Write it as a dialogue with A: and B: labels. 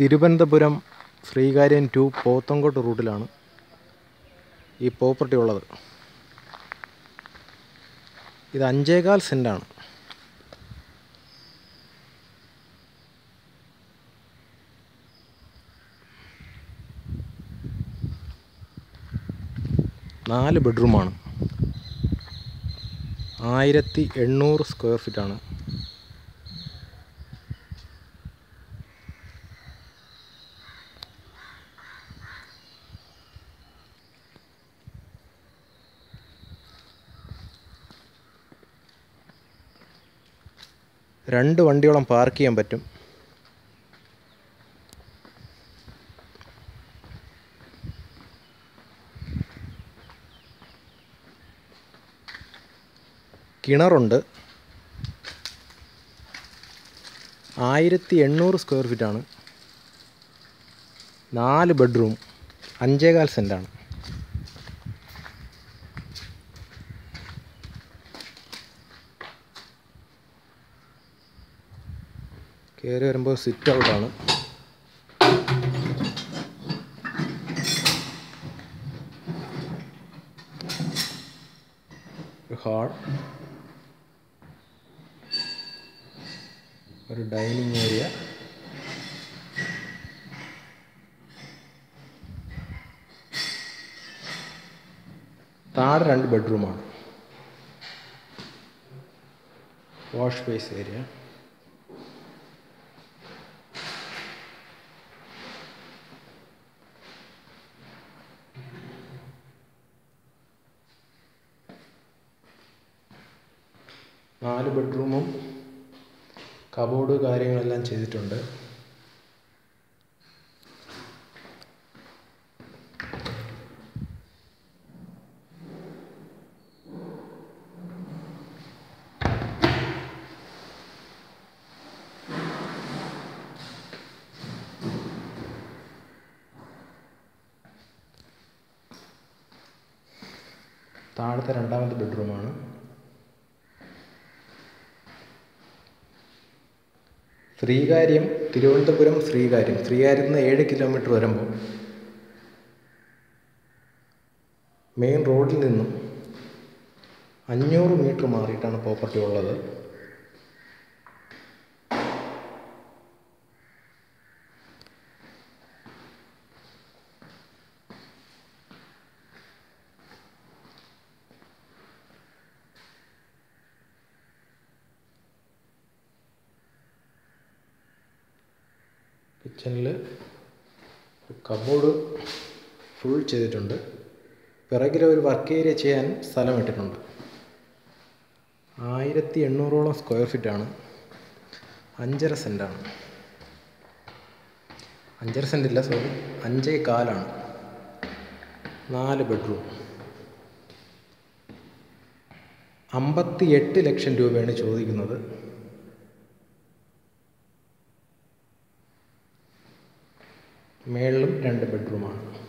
A: Thiruvananthapuram Sreekaryam to Pothencode റൂട്ടിലാണ് ഈ property ഉള്ളത് ഇത് അഞ്ചേകാൽ സെൻറ്റാണ് നാല് ബെഡ്റൂമാണ് ആയിരത്തി എണ്ണൂറ് സ്ക്വയർ ഫീറ്റാണ് രണ്ട് വണ്ടിയോളം പാർക്ക് ചെയ്യാൻ പറ്റും കിണറുണ്ട് ആയിരത്തി എണ്ണൂറ് സ്ക്വയർ ഫീറ്റാണ് നാല് ബെഡ്റൂം അഞ്ചേകാൽ സെൻറ്റാണ് കയറി വരുമ്പോൾ സിറ്റ് ഔട്ടാണ് ഒരു ഹാൾ ഒരു ഡൈനിങ് ഏരിയ താഴെ രണ്ട് ബെഡ്റൂമാണ് വാഷ് ബേസ് ഏരിയ നാല് ബെഡ്റൂമും കബോർഡ് കാര്യങ്ങളെല്ലാം ചെയ്തിട്ടുണ്ട് താഴത്തെ രണ്ടാമത്തെ ബെഡ്റൂമാണ് ശ്രീകാര്യം തിരുവനന്തപുരം ശ്രീകാര്യം ശ്രീകാര്യത്ത് നിന്ന് ഏഴ് കിലോമീറ്റർ വരുമ്പോൾ മെയിൻ റോഡിൽ നിന്നും അഞ്ഞൂറ് മീറ്റർ മാറിയിട്ടാണ് പ്രോപ്പർട്ടി ഉള്ളത് കിച്ചണിൽ കബോർഡ് ഫുൾ ചെയ്തിട്ടുണ്ട് പിറകിൽ ഒരു വർക്ക് ഏരിയ ചെയ്യാൻ സ്ഥലം ഇട്ടിട്ടുണ്ട് ആയിരത്തി എണ്ണൂറോളം സ്ക്വയർ ഫീറ്റാണ് അഞ്ചര സെൻറ്റാണ് അഞ്ചര സെൻറ്റ് ഇല്ല സോറി അഞ്ചേ കാലാണ് നാല് ബെഡ്റൂം അമ്പത്തി എട്ട് ലക്ഷം രൂപയാണ് ചോദിക്കുന്നത് മേളിലും രണ്ട് ബെഡ്റൂമാണ്